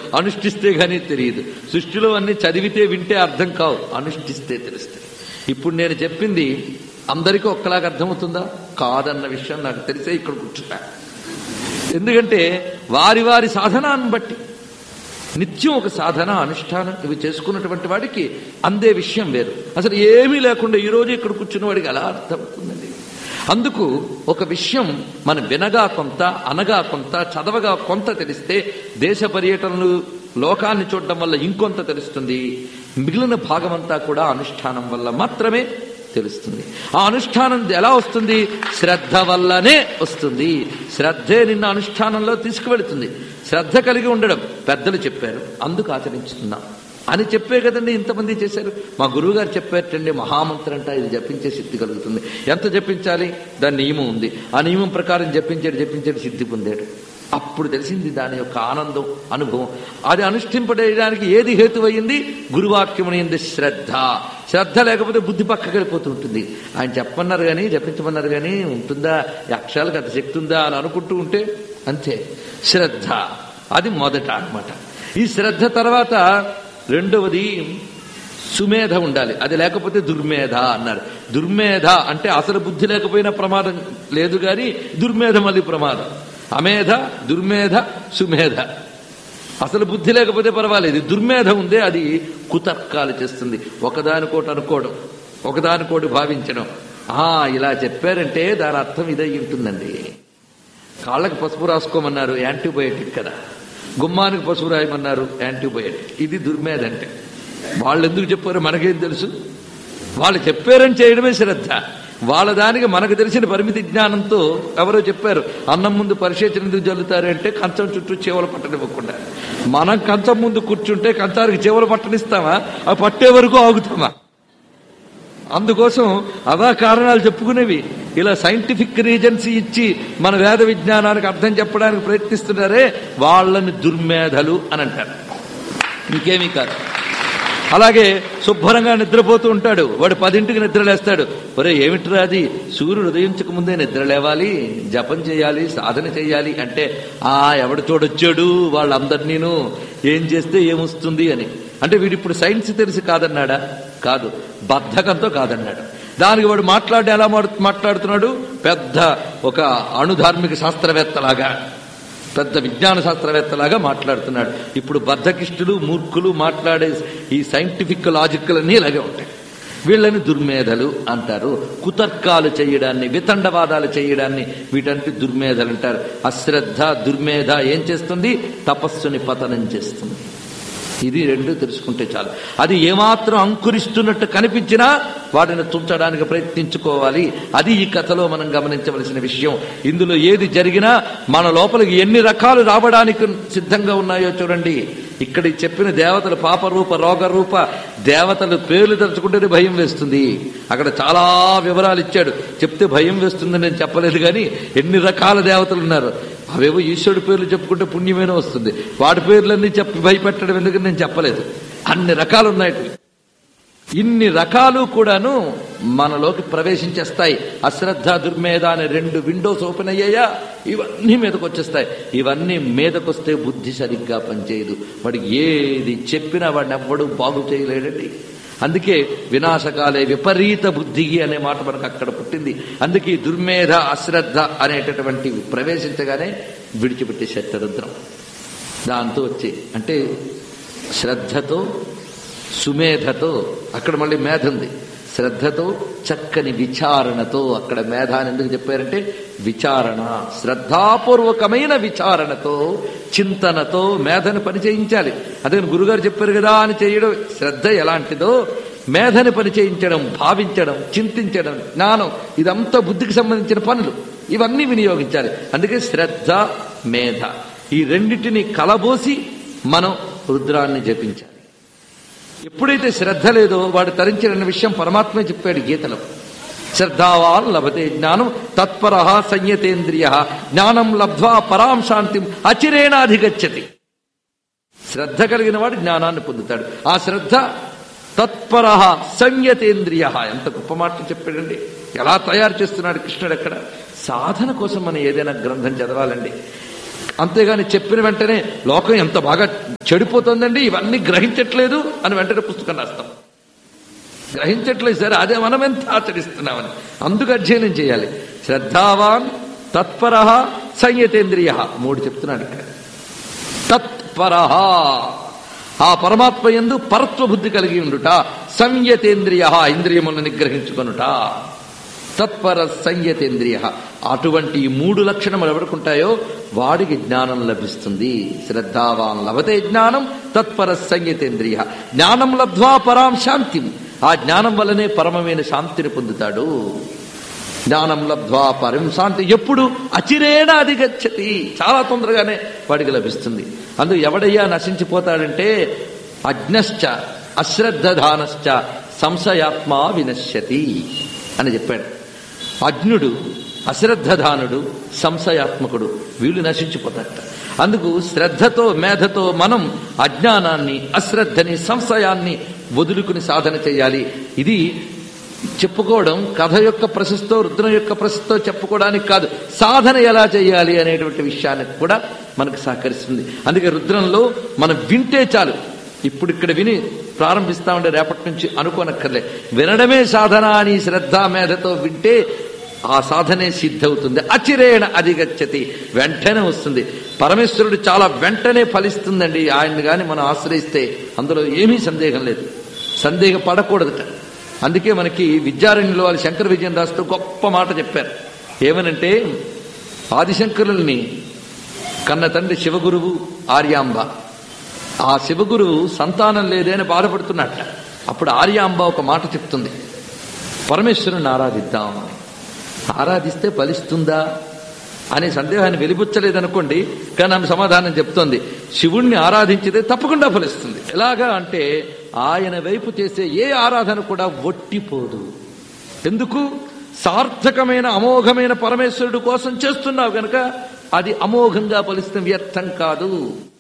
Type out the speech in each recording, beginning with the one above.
అనుష్ఠిస్తే గానీ తెలియదు సృష్టిలో అన్ని చదివితే వింటే అర్థం కావు అనుష్ఠిస్తే తెలుస్తాయి ఇప్పుడు నేను చెప్పింది అందరికీ ఒక్కలాగా అర్థమవుతుందా కాదన్న విషయం నాకు తెలిసే ఇక్కడ కూర్చున్నా ఎందుకంటే వారి వారి సాధనాన్ని బట్టి నిత్యం ఒక సాధన అనుష్ఠానం ఇవి చేసుకున్నటువంటి వాడికి అందే విషయం వేరు అసలు ఏమీ లేకుండా ఈ రోజు ఇక్కడ కూర్చున్న వాడికి ఎలా అర్థమవుతుందండి అందుకు ఒక విషయం మనం వినగా కొంత అనగా కొంత చదవగా కొంత తెలిస్తే దేశ పర్యటనలు లోకాన్ని చూడడం వల్ల ఇంకొంత తెలుస్తుంది మిగిలిన భాగమంతా కూడా అనుష్ఠానం వల్ల మాత్రమే తెలుస్తుంది ఆ అనుష్ఠానం ఎలా వస్తుంది శ్రద్ధ వల్లనే వస్తుంది శ్రద్ధే నిన్న అనుష్ఠానంలో తీసుకువెళుతుంది శ్రద్ధ కలిగి ఉండడం పెద్దలు చెప్పారు అందుకు ఆచరించుతున్నాం అని చెప్పే కదండి ఇంతమంది చేశారు మా గురువు గారు చెప్పారటండి మహామంత్రం అంట ఇది జపించే సిద్ధి కలుగుతుంది ఎంత జపించాలి దాని నియమం ఉంది ఆ నియమం ప్రకారం జపించాడు జపించాడు సిద్ధి పొందాడు అప్పుడు తెలిసింది దాని యొక్క ఆనందం అనుభవం అది అనుష్ఠింపడేయడానికి ఏది హేతువయ్యింది గురువాక్యం అనేది శ్రద్ధ శ్రద్ధ లేకపోతే బుద్ధి పక్కకి వెళ్ళిపోతూ ఉంటుంది ఆయన చెప్పమన్నారు కానీ జపించమన్నారు కానీ ఉంటుందా ఈ అక్షరాలకు అంత శక్తి ఉందా అని అనుకుంటూ ఉంటే అంతే శ్రద్ధ అది మొదట అన్నమాట ఈ శ్రద్ధ తర్వాత రెండవది సుమేధ ఉండాలి అది లేకపోతే దుర్మేధ అన్నారు దుర్మేధ అంటే అసలు బుద్ధి లేకపోయినా ప్రమాదం లేదు కానీ దుర్మేధ మళ్ళీ ప్రమాదం అమేధ దుర్మేధ సుమేధ అసలు బుద్ధి లేకపోతే పర్వాలేదు దుర్మేధ ఉందే అది కుతర్కాలు చేస్తుంది ఒకదానికోటి అనుకోవడం ఒకదానికోటి భావించడం ఆ ఇలా చెప్పారంటే దాని అర్థం ఇదై ఉంటుందండి కాళ్ళకి పసుపు రాసుకోమన్నారు యాంటీబయోటిక్ కదా గుమ్మానికి పసుపు రాయమన్నారు యాంటీబయోటిక్ ఇది దుర్మేధ అంటే వాళ్ళు ఎందుకు చెప్పారో మనకేం తెలుసు వాళ్ళు చెప్పారని చేయడమే శ్రద్ధ వాళ్ళ దానికి మనకు తెలిసిన పరిమితి జ్ఞానంతో ఎవరో చెప్పారు అన్నం ముందు పరిశేచన ఎందుకు జల్లుతారు అంటే కంచం చుట్టూ చేవలు పట్టనివ్వకుండా మనం కంచం ముందు కూర్చుంటే కంచానికి చేవలు పట్టనిస్తామా ఆ పట్టే వరకు ఆగుతామా అందుకోసం అవా కారణాలు చెప్పుకునేవి ఇలా సైంటిఫిక్ రీజన్స్ ఇచ్చి మన వేద విజ్ఞానానికి అర్థం చెప్పడానికి ప్రయత్నిస్తున్నారే వాళ్ళని దుర్మేధలు అని అంటారు ఇంకేమీ కాదు అలాగే శుభ్రంగా నిద్రపోతూ ఉంటాడు వాడు పదింటికి నిద్రలేస్తాడు ఒరే ఏమిట్రా అది సూర్యుడు ఉదయించక ముందే నిద్ర లేవాలి జపం చేయాలి సాధన చేయాలి అంటే ఆ ఎవడు చూడొచ్చాడు వాళ్ళందరినీను ఏం చేస్తే ఏమొస్తుంది అని అంటే వీడు ఇప్పుడు సైన్స్ తెలిసి కాదన్నాడా కాదు బద్ధకంతో కాదన్నాడు దానికి వాడు మాట్లాడి ఎలా మాడు- మాట్లాడుతున్నాడు పెద్ద ఒక అణుధార్మిక శాస్త్రవేత్తలాగా పెద్ద విజ్ఞాన శాస్త్రవేత్తలాగా మాట్లాడుతున్నాడు ఇప్పుడు బద్ధకిష్టులు మూర్ఖులు మాట్లాడే ఈ సైంటిఫిక్ లాజిక్లు అన్నీ ఇలాగే ఉంటాయి వీళ్ళని దుర్మేధలు అంటారు కుతర్కాలు చేయడాన్ని వితండవాదాలు చేయడాన్ని వీటంటే దుర్మేధలు అంటారు అశ్రద్ధ దుర్మేధ ఏం చేస్తుంది తపస్సుని పతనం చేస్తుంది ఇది రెండు తెలుసుకుంటే చాలు అది ఏమాత్రం అంకురిస్తున్నట్టు కనిపించినా వాటిని తుంచడానికి ప్రయత్నించుకోవాలి అది ఈ కథలో మనం గమనించవలసిన విషయం ఇందులో ఏది జరిగినా మన లోపలికి ఎన్ని రకాలు రావడానికి సిద్ధంగా ఉన్నాయో చూడండి ఇక్కడ ఈ చెప్పిన దేవతలు పాపరూప రోగరూప దేవతలు పేర్లు తలుచుకుంటేనే భయం వేస్తుంది అక్కడ చాలా వివరాలు ఇచ్చాడు చెప్తే భయం వేస్తుందని నేను చెప్పలేదు కానీ ఎన్ని రకాల దేవతలు ఉన్నారు అవేవో ఈశ్వరుడి పేర్లు చెప్పుకుంటే పుణ్యమేనో వస్తుంది వాడి పేర్లన్నీ చెప్పి భయపెట్టడం ఎందుకని నేను చెప్పలేదు అన్ని రకాలు ఉన్నాయి ఇన్ని రకాలు కూడాను మనలోకి ప్రవేశించేస్తాయి అశ్రద్ధ దుర్మేధ అనే రెండు విండోస్ ఓపెన్ అయ్యాయా ఇవన్నీ మీదకి వచ్చేస్తాయి ఇవన్నీ మీదకొస్తే బుద్ధి సరిగ్గా పనిచేయదు వాడికి ఏది చెప్పినా వాడిని ఎవ్వడు బాగు చేయలేడండి అందుకే వినాశకాలే విపరీత బుద్ధికి అనే మాట మనకు అక్కడ పుట్టింది అందుకే ఈ దుర్మేధ అశ్రద్ధ అనేటటువంటివి ప్రవేశించగానే విడిచిపెట్టే శత్రుద్రం దాంతో వచ్చే అంటే శ్రద్ధతో సుమేధతో అక్కడ మళ్ళీ మేధ ఉంది శ్రద్ధతో చక్కని విచారణతో అక్కడ మేధ అని ఎందుకు చెప్పారంటే విచారణ శ్రద్ధాపూర్వకమైన విచారణతో చింతనతో మేధను పని చేయించాలి అదే గురుగారు చెప్పారు కదా అని చేయడం శ్రద్ధ ఎలాంటిదో మేధని పని చేయించడం భావించడం చింతించడం జ్ఞానం ఇదంతా బుద్ధికి సంబంధించిన పనులు ఇవన్నీ వినియోగించాలి అందుకే శ్రద్ధ మేధ ఈ రెండింటిని కలబోసి మనం రుద్రాన్ని జపించాలి ఎప్పుడైతే శ్రద్ధ లేదో వాడు తరించిన విషయం పరమాత్మే చెప్పాడు గీతలో శ్రద్ధావాన్ లభతే జ్ఞానం తత్పర సంయతేంద్రియ జ్ఞానం లబ్ధ్వా పరాం శాంతిం అచిరేణాధిగచ్చతి శ్రద్ధ కలిగిన వాడు జ్ఞానాన్ని పొందుతాడు ఆ శ్రద్ధ తత్పర సంయతేంద్రియ ఎంత గొప్ప మాట చెప్పాడండి ఎలా తయారు చేస్తున్నాడు కృష్ణుడు ఎక్కడ సాధన కోసం మనం ఏదైనా గ్రంథం చదవాలండి అంతేగాని చెప్పిన వెంటనే లోకం ఎంత బాగా చెడిపోతుందండి ఇవన్నీ గ్రహించట్లేదు అని వెంటనే పుస్తకం రాస్తాం గ్రహించట్లేదు సరే అదే మనం ఎంత ఆచరిస్తున్నామని అందుకు అధ్యయనం చేయాలి శ్రద్ధావాన్ తత్పర సంయతేంద్రియ మూడు చెప్తున్నాడు ఇక్కడ తత్పర ఆ పరమాత్మ ఎందు పరత్వ బుద్ధి కలిగి ఉండుట సంయతేంద్రియ ఇంద్రియములను నిగ్రహించుకొనుట తత్పర సంయతేంద్రియ అటువంటి ఈ మూడు లక్షణములు ఎవరుకుంటాయో వాడికి జ్ఞానం లభిస్తుంది శ్రద్ధావాన్ లభతే జ్ఞానం తత్పర సంయతేంద్రియ జ్ఞానం లబ్ధ్వా పరాం శాంతి ఆ జ్ఞానం వల్లనే పరమమైన శాంతిని పొందుతాడు జ్ఞానం లబ్ధ్వా పరం శాంతి ఎప్పుడు అచిరేణ అధిగచ్చతి చాలా తొందరగానే వాడికి లభిస్తుంది అందుకు ఎవడయ్యా నశించిపోతాడంటే అజ్ఞశ్చ అశ్రద్ధధానశ్చ సంశయాత్మా వినశ్యతి అని చెప్పాడు అజ్ఞుడు అశ్రద్ధధానుడు సంశయాత్మకుడు వీళ్ళు నశించిపోతారట అందుకు శ్రద్ధతో మేధతో మనం అజ్ఞానాన్ని అశ్రద్ధని సంశయాన్ని వదులుకుని సాధన చేయాలి ఇది చెప్పుకోవడం కథ యొక్క ప్రశస్తో రుద్రం యొక్క ప్రశస్తో చెప్పుకోవడానికి కాదు సాధన ఎలా చేయాలి అనేటువంటి విషయానికి కూడా మనకు సహకరిస్తుంది అందుకే రుద్రంలో మనం వింటే చాలు ఇప్పుడు ఇక్కడ విని ప్రారంభిస్తా ఉండే రేపటి నుంచి అనుకోనక్కర్లే వినడమే సాధన అని శ్రద్ధ మేధతో వింటే ఆ సాధనే సిద్ధవుతుంది అచిరేణ అధిగచ్చతి వెంటనే వస్తుంది పరమేశ్వరుడు చాలా వెంటనే ఫలిస్తుందండి ఆయన్ని గాని మనం ఆశ్రయిస్తే అందులో ఏమీ సందేహం లేదు సందేహం పడకూడదట అందుకే మనకి విద్యారణ్యంలో వాళ్ళు శంకర విజయం రాస్తూ గొప్ప మాట చెప్పారు ఏమనంటే ఆదిశంకరుల్ని కన్న తండ్రి శివగురువు ఆర్యాంబ ఆ శివగురువు సంతానం లేదే అని బాధపడుతున్నట్ట అప్పుడు ఆర్యాంబ ఒక మాట చెప్తుంది పరమేశ్వరుని ఆరాధిద్దాం అని ఆరాధిస్తే ఫలిస్తుందా అనే సందేహాన్ని వెలిబుచ్చలేదనుకోండి కానీ ఆమె సమాధానం చెప్తోంది శివుణ్ణి ఆరాధించితే తప్పకుండా ఫలిస్తుంది ఎలాగా అంటే ఆయన వైపు చేసే ఏ ఆరాధన కూడా ఒట్టిపోదు ఎందుకు సార్థకమైన అమోఘమైన పరమేశ్వరుడు కోసం చేస్తున్నావు గనక అది అమోఘంగా ఫలిస్తే వ్యర్థం కాదు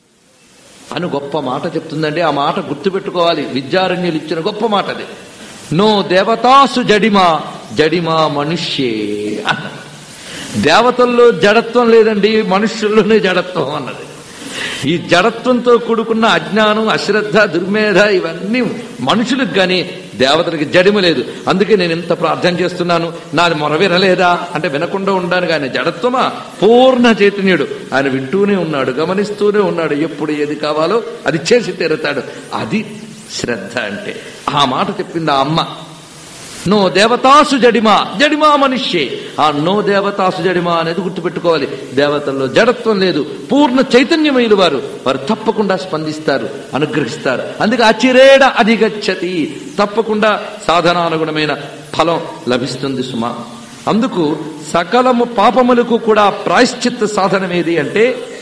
అని గొప్ప మాట చెప్తుందండి ఆ మాట గుర్తుపెట్టుకోవాలి విద్యారణ్యులు ఇచ్చిన గొప్ప మాట అది నో దేవతాసు జడిమా జడిమా మనుష్యే అన్నది దేవతల్లో జడత్వం లేదండి మనుష్యుల్లోనే జడత్వం అన్నది ఈ జడత్వంతో కూడుకున్న అజ్ఞానం అశ్రద్ధ దుర్మేధ ఇవన్నీ మనుషులకు గాని దేవతలకు జడిమ లేదు అందుకే నేను ఇంత ప్రార్థన చేస్తున్నాను నాది మొర వినలేదా అంటే వినకుండా ఉండాను కానీ జడత్వమా పూర్ణ చైతన్యుడు ఆయన వింటూనే ఉన్నాడు గమనిస్తూనే ఉన్నాడు ఎప్పుడు ఏది కావాలో అది చేసి తీరుతాడు అది శ్రద్ధ అంటే ఆ మాట చెప్పింది ఆ అమ్మ నో దేవతాసు జడిమా జడిమా మనుష్యే ఆ నో దేవతాసు జడిమా అనేది గుర్తుపెట్టుకోవాలి దేవతల్లో జడత్వం లేదు పూర్ణ చైతన్యమైన వారు వారు తప్పకుండా స్పందిస్తారు అనుగ్రహిస్తారు అందుకే అచిరేడ అధిగచ్చతి తప్పకుండా సాధనానుగుణమైన ఫలం లభిస్తుంది సుమా అందుకు సకలము పాపములకు కూడా ప్రాయశ్చిత్త సాధనం ఏది అంటే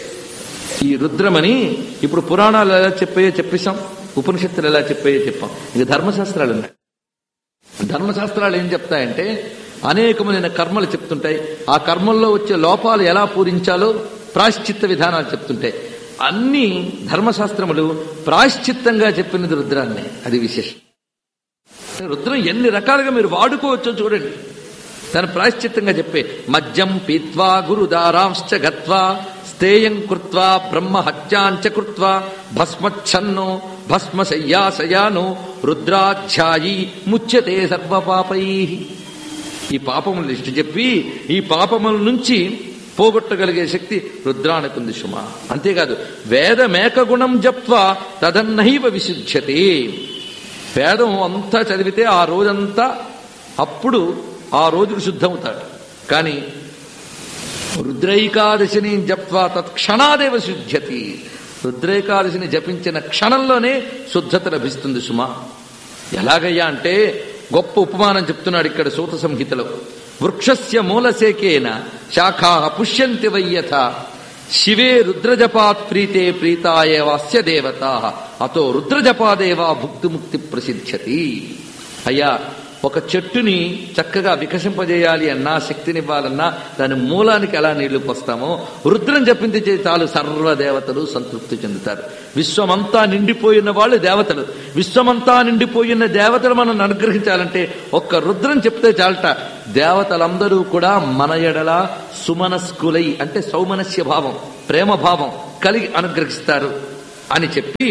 ఈ రుద్రమని ఇప్పుడు పురాణాలు ఎలా చెప్పాయో చెప్పేశాం ఉపనిషత్తులు ఎలా చెప్పాయో చెప్పాం ఇక ధర్మశాస్త్రాలు ఉన్నాయి ధర్మశాస్త్రాలు ఏం చెప్తాయంటే అనేకమైన కర్మలు చెప్తుంటాయి ఆ కర్మల్లో వచ్చే లోపాలు ఎలా పూరించాలో ప్రాశ్చిత్త విధానాలు చెప్తుంటాయి అన్ని ధర్మశాస్త్రములు ప్రాశ్చిత్తంగా చెప్పినది రుద్రాన్ని అది విశేషం రుద్రం ఎన్ని రకాలుగా మీరు వాడుకోవచ్చో చూడండి దాని ప్రాశ్చిత్తంగా చెప్పే మద్యం పీత్వా గురుదారాంశ్చ గత్వా స్థేయం కృత్వా బ్రహ్మ హత్యాంచ కృత్వా భస్మచ్ఛన్నో భస్మశయ్యాశయానో రుద్రాధ్యాయి ముచ్యతే సర్వపాపై ఈ పాపములు లిస్టు చెప్పి ఈ పాపముల నుంచి పోగొట్టగలిగే శక్తి రుద్రానికి ఉంది సుమ అంతేకాదు వేద మేక గుణం జప్వా తదన్నైవ విశుద్ధ్యతే వేదం అంతా చదివితే ఆ రోజంతా అప్పుడు ఆ రోజుకు శుద్ధమవుతాడు కానీ రుద్రైకాదశిని జప్వా తత్క్షణాదేవ శుద్ధ్యతి రుద్రైకాదశిని జపించిన క్షణంలోనే శుద్ధత లభిస్తుంది సుమా ఎలాగయ్యా అంటే గొప్ప ఉపమానం చెప్తున్నాడు ఇక్కడ సూత సంహితలో వృక్షస్య మూలసేకేన శాఖా పుష్యంతి వయ్యథ శివే రుద్రజపాత్ ప్రీతే ప్రీతాయేవాస్య దేవత అతో రుద్రజపాదేవా భుక్తిముక్తి ప్రసిద్ధ్యతి అయ్యా ఒక చెట్టుని చక్కగా వికసింపజేయాలి అన్నా శక్తినివ్వాలన్నా దాని మూలానికి ఎలా నీళ్లు పోస్తామో రుద్రం జపించి చాలు సర్వ దేవతలు సంతృప్తి చెందుతారు విశ్వమంతా నిండిపోయిన వాళ్ళు దేవతలు విశ్వమంతా నిండిపోయిన దేవతలు మనం అనుగ్రహించాలంటే ఒక్క రుద్రం చెప్తే చాలట దేవతలందరూ కూడా మన ఎడల సుమనస్కులై అంటే సౌమనస్య భావం ప్రేమ భావం కలిగి అనుగ్రహిస్తారు అని చెప్పి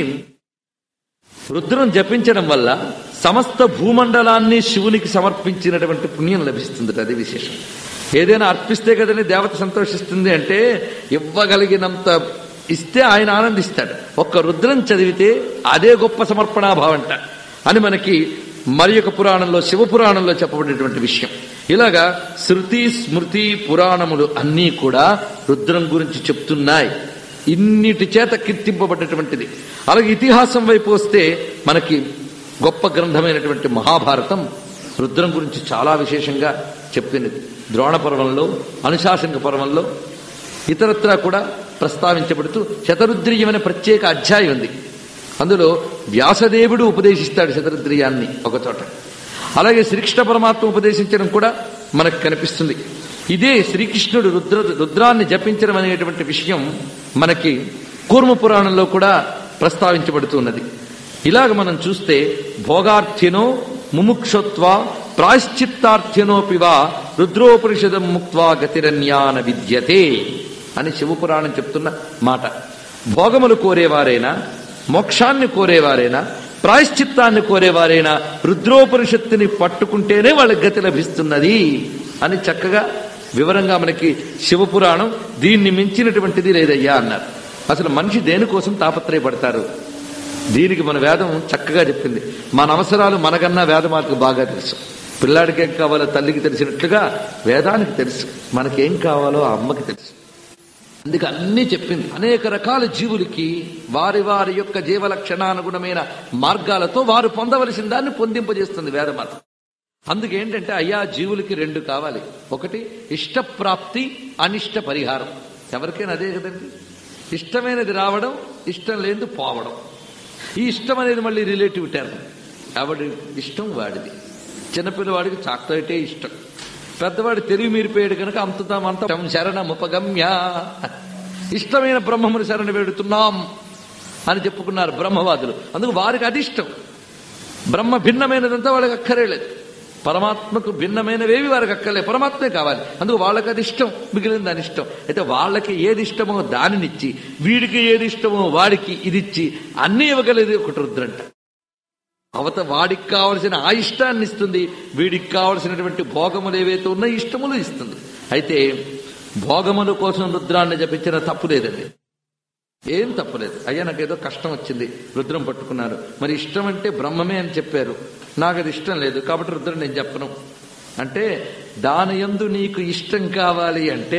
రుద్రం జపించడం వల్ల సమస్త భూమండలాన్ని శివునికి సమర్పించినటువంటి పుణ్యం లభిస్తుంది అది విశేషం ఏదైనా అర్పిస్తే కదని దేవత సంతోషిస్తుంది అంటే ఇవ్వగలిగినంత ఇస్తే ఆయన ఆనందిస్తాడు ఒక్క రుద్రం చదివితే అదే గొప్ప సమర్పణాభావంట అని మనకి మరి ఒక పురాణంలో శివ పురాణంలో చెప్పబడినటువంటి విషయం ఇలాగా శృతి స్మృతి పురాణములు అన్నీ కూడా రుద్రం గురించి చెప్తున్నాయి ఇన్నిటి చేత కీర్తింపబడ్డటువంటిది అలాగే ఇతిహాసం వైపు వస్తే మనకి గొప్ప గ్రంథమైనటువంటి మహాభారతం రుద్రం గురించి చాలా విశేషంగా చెప్పినది ద్రోణ పర్వంలో అనుశాసనిక పర్వంలో ఇతరత్రా కూడా ప్రస్తావించబడుతూ శతరుద్రీయం అనే ప్రత్యేక అధ్యాయం ఉంది అందులో వ్యాసదేవుడు ఉపదేశిస్తాడు శతరుద్రీయాన్ని ఒక చోట అలాగే శ్రీకృష్ణ పరమాత్మ ఉపదేశించడం కూడా మనకు కనిపిస్తుంది ఇదే శ్రీకృష్ణుడు రుద్ర రుద్రాన్ని జపించడం అనేటువంటి విషయం మనకి కూర్మ పురాణంలో కూడా ప్రస్తావించబడుతున్నది ఇలాగ మనం చూస్తే భోగార్థినో ముముక్షత్వ ప్రాశ్చిత్తార్థ్యనోపివా రుద్రోపనిషదం ముక్వా గతిరన్యాన విద్యతే అని శివపురాణం చెప్తున్న మాట భోగములు కోరేవారైనా మోక్షాన్ని కోరేవారైనా ప్రాయశ్చిత్తాన్ని కోరేవారైనా రుద్రోపనిషత్తుని పట్టుకుంటేనే వాళ్ళకి గతి లభిస్తున్నది అని చక్కగా వివరంగా మనకి శివపురాణం దీన్ని మించినటువంటిది లేదయ్యా అన్నారు అసలు మనిషి దేనికోసం తాపత్రయపడతారు దీనికి మన వేదం చక్కగా చెప్పింది మన అవసరాలు మనకన్నా వేదమాతకు బాగా తెలుసు పిల్లాడికి ఏం కావాలో తల్లికి తెలిసినట్లుగా వేదానికి తెలుసు మనకేం కావాలో ఆ అమ్మకి తెలుసు అందుకే అన్నీ చెప్పింది అనేక రకాల జీవులకి వారి వారి యొక్క జీవలక్షణానుగుణమైన మార్గాలతో వారు పొందవలసిన దాన్ని పొందింపజేస్తుంది వేదమాత అందుకేంటంటే అయ్యా జీవులకి రెండు కావాలి ఒకటి ఇష్టప్రాప్తి అనిష్ట పరిహారం ఎవరికైనా అదే కదండి ఇష్టమైనది రావడం ఇష్టం లేనిది పోవడం ఈ ఇష్టం అనేది మళ్ళీ రిలేటివ్ టర్మ్ ఎవడి ఇష్టం వాడిది చిన్నపిల్లవాడికి చాక్లెటే ఇష్టం పెద్దవాడు తెలివి మీరిపోయాడు కనుక అంతమంత శరణముపగమ్య ఇష్టమైన బ్రహ్మముని శరణ వేడుతున్నాం అని చెప్పుకున్నారు బ్రహ్మవాదులు అందుకు వారికి అది ఇష్టం బ్రహ్మ భిన్నమైనదంతా వాళ్ళకి అక్కరేలేదు పరమాత్మకు భిన్నమైనవేవి వారికి అక్కర్లే పరమాత్మే కావాలి అందుకు వాళ్ళకి అది ఇష్టం మిగిలిన దాని ఇష్టం అయితే వాళ్ళకి ఏది ఇష్టమో దానినిచ్చి వీడికి ఏది ఇష్టమో వాడికి ఇది ఇచ్చి అన్నీ ఇవ్వగలిగేది ఒకటి రుద్రంట అవత వాడికి కావలసిన ఆ ఇష్టాన్ని ఇస్తుంది వీడికి కావలసినటువంటి భోగములు ఏవైతే ఉన్నాయో ఇష్టములు ఇస్తుంది అయితే భోగముల కోసం రుద్రాన్ని జపించిన తప్పు లేదండి ఏం తప్పలేదు అయ్యా నాకు ఏదో కష్టం వచ్చింది రుద్రం పట్టుకున్నారు మరి ఇష్టం అంటే బ్రహ్మమే అని చెప్పారు నాకు అది ఇష్టం లేదు కాబట్టి రుద్రం నేను చెప్పను అంటే దాని యందు నీకు ఇష్టం కావాలి అంటే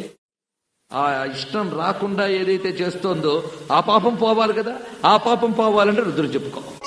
ఆ ఇష్టం రాకుండా ఏదైతే చేస్తోందో ఆ పాపం పోవాలి కదా ఆ పాపం పోవాలంటే రుద్రం చెప్పుకో